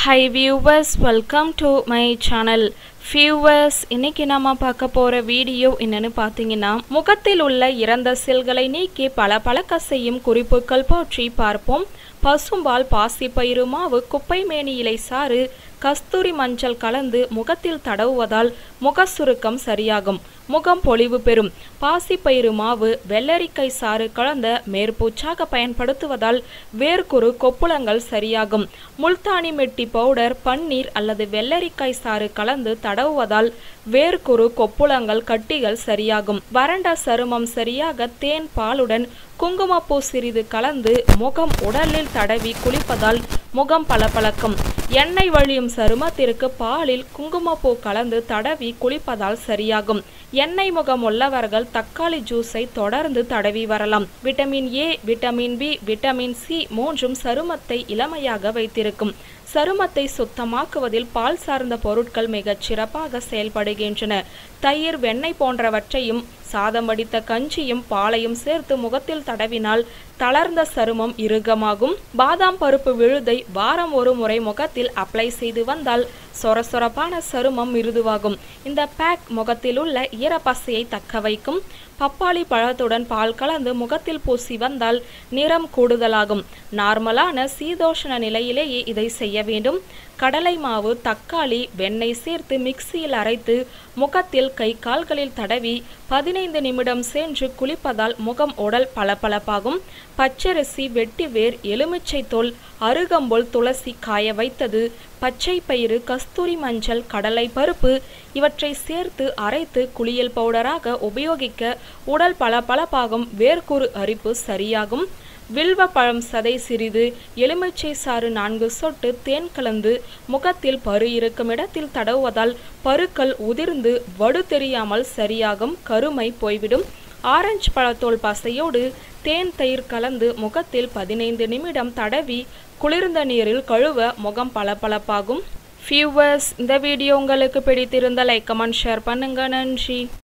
high viewers welcome to my channel viewers இன்னைக்கு நாம பார்க்க போற வீடியோ என்னன்னு பார்த்தீங்கன்னா முகத்தில் உள்ள இறந்த செல்களை நீக்கி பல பழக்க செய்யும் குறிப்புகள் பற்றி பார்ப்போம் பசும்பால் பாசிப்பயிறு மாவு குப்பை மேனி இலை சாறு கஸ்தூரி மஞ்சள் கலந்து முகத்தில் தடவுவதால் முக சுருக்கம் சரியாகும் முகம் பொலிவு பெறும் பாசிப்பயிறு மாவு வெள்ளரிக்காய் சாறு கலந்த மேற்பூச்சாக பயன்படுத்துவதால் வேர்க்குரு கொப்புளங்கள் சரியாகும் முல்தானி மெட்டி பவுடர் பன்னீர் அல்லது வெள்ளரிக்காய் சாறு கலந்து தடவுவதால் வேர்க்குரு கொப்புளங்கள் கட்டிகள் சரியாகும் வறண்ட சருமம் சரியாக தேன் பாலுடன் குங்குமப்பூ சிறிது கலந்து முகம் உடலில் தடவி குளிப்பதால் முகம் பளபளக்கும் எண்ணெய் வழியும் சருமத்திற்கு பாலில் குங்குமப்பூ கலந்து தடவி குளிப்பதால் சரியாகும் எண்ணெய் முகம் உள்ளவர்கள் தக்காளி ஜூஸை தொடர்ந்து தடவி வரலாம் vitamin A vitamin B vitamin C மூன்றும் சருமத்தை இளமையாக வைத்திருக்கும் சருமத்தை சுத்தமாக்குவதில் பால் சார்ந்த பொருட்கள் மிகச் சிறப்பாக செயல்படுகின்றன தயிர் வெண்ணெய் போன்றவற்றையும் சாதம் வடித்த கஞ்சியும் பாலையும் சேர்த்து முகத்தில் தடவினால் தளர்ந்த சருமம் இறுகமாகும் பாதாம் பருப்பு விழுதை வாரம் ஒரு முறை முகத்தில் அப்ளை செய்து வந்தால் சொரசொரப்பான சருமம் மிருதுவாகும் இந்த பேக் முகத்தில் உள்ள ஈரப்பசையை தக்க வைக்கும் பப்பாளி பழத்துடன் பால் கலந்து முகத்தில் பூசி வந்தால் நிறம் கூடுதலாகும் நார்மலான சீதோஷண நிலையிலேயே இதை செய்ய வேண்டும் கடலை மாவு தக்காளி வெண்ணெய் சேர்த்து மிக்சியில் அரைத்து முகத்தில் கை கால்களில் தடவி பதினைந்து நிமிடம் சென்று குளிப்பதால் முகம் உடல் பளபளப்பாகும் பச்சரிசி வெட்டிவேர் எலுமிச்சை தோல் அருகம்புல் துளசி காய வைத்தது பச்சை பயிறு கஸ்தூரி மஞ்சள் கடலை பருப்பு இவற்றை சேர்த்து அரைத்து குளியல் பவுடராக உபயோகிக்க உடல் பளபளப்பாகும் வேர்க்குரு அரிப்பு சரியாகும் வில்வ பழம் சதை சிறிது எலுமிச்சை சாறு நான்கு சொட்டு தேன் கலந்து முகத்தில் பரு இருக்கும் இடத்தில் தடவுவதால் பருக்கள் உதிர்ந்து வடு தெரியாமல் சரியாகும் கருமை போய்விடும் ஆரஞ்சு பழத்தோல் பசையோடு தேன் தயிர் கலந்து முகத்தில் பதினைந்து நிமிடம் தடவி குளிர்ந்த நீரில் கழுவ முகம் பளபளப்பாகும் ஃபியூவர்ஸ் இந்த வீடியோ உங்களுக்கு பிடித்திருந்தால் லைக் கமெண்ட் ஷேர் பண்ணுங்க நன்றி